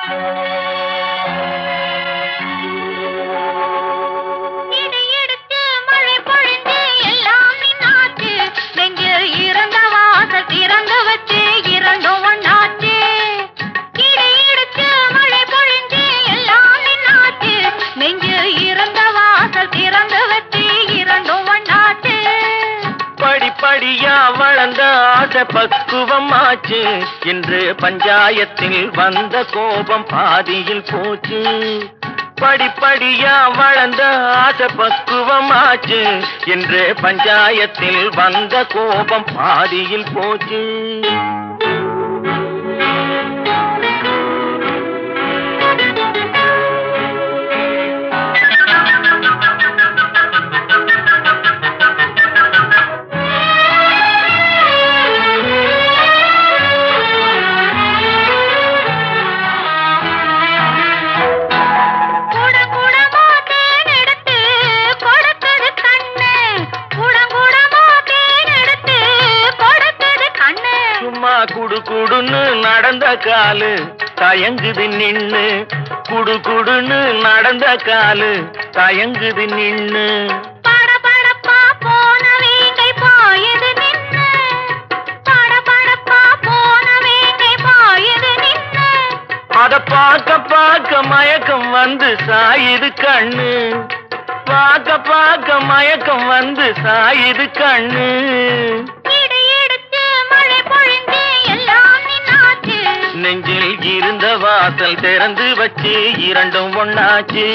இடி இடிச்சு மழை பொழிஞ்சு எல்லாம் நின்னாச்சு நெஞ்சில் இருந்த வாசல் திறந்து வச்சு இரண்டும் ஒண்ணாச்சு இடி இடிச்சு மழை பொழிஞ்சு எல்லாம் நின்னாச்சு நெஞ்சில் இருந்த வாசல் திறந்து வச்சு இரண்டும் ஒண்ணாச்சு படிப்படியா வளர்ந்த ஆசை பக்குவம் ஆச்சு இன்று பஞ்சாயத்தில் வந்த கோபம் பாதியில் போச்சு படிப்படியா வளர்ந்த ஆசை பக்குவம் ஆச்சு இன்று பஞ்சாயத்தில் வந்த கோபம் பாதியில் போச்சு குடங்குடமா தேன் எடுத்து கொடுத்தது கண்ணு குடங்குடமா தேன் எடுத்து கொடுத்தது கண்ணு சும்மா குடு குடுன்னு நடந்த காலு தயங்குது நின்னு குடு குடுன்னு நடந்த காலு தயங்குது நின்னு படபடப்பா போன வேங்கை பாயுது நின்னு படபடப்பா போன வேங்கை பாயுது நின்னு அத பார்க்க பார்க்க மயக்கம் வந்து சாயுது கண்ணு பார்க்க பார்க்க மயக்கம் வந்து சாயுது கண்ணு இடி இடிச்சு மழை பொழிஞ்சு எல்லாம் நின்னாச்சு நெஞ்சில் இருந்த வாசல் திறந்து வச்சு இரண்டும் ஒண்ணாச்சு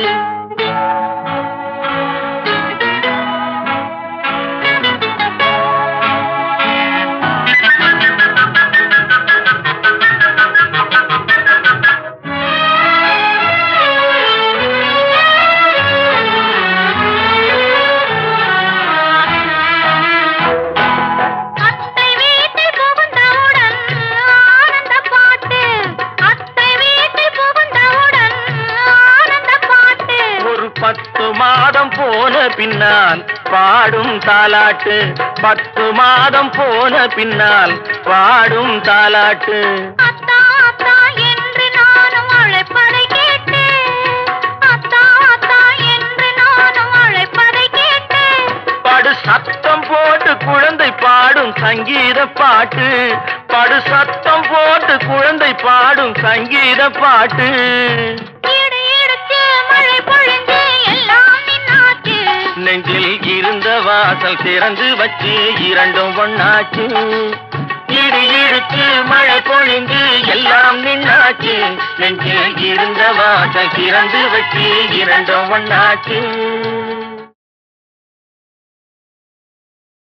அத்தை வீட்டில் புகுந்தவுடன் ஆனந்த பாட்டு அத்தை வீட்டில் புகுந்தவுடன் ஆனந்த பாட்டு ஒரு பத்து மாதம் போன பின்னால் பாடும் தாலாட்டு பத்து மாதம் போன பின்னால் பாடும் தாலாட்டு அத்தா அத்தா என்று நானும் அழைப்பதை கேட்டு அத்தா அத்தா என்று நானும் அழைப்பதை கேட்டு படு சத்தம் போட்டு குழந்தை பாடும் சங்கீத பாட்டு படு சத்தம் போட்டு குழந்தை பாடும் சங்கீத பாட்டு இடி இடிச்சு மழை பொழிஞ்சு எல்லாம் நின்னாச்சு நெஞ்சில் இருந்த வாசல் திறந்து வச்சு இரண்டும் ஒண்ணாச்சு இடி இடிச்சு மழை பொழிந்து எல்லாம் நின்னாச்சு நெஞ்சில் இருந்த வாசல் திறந்து வச்சு இரண்டும் ஒண்ணாச்சு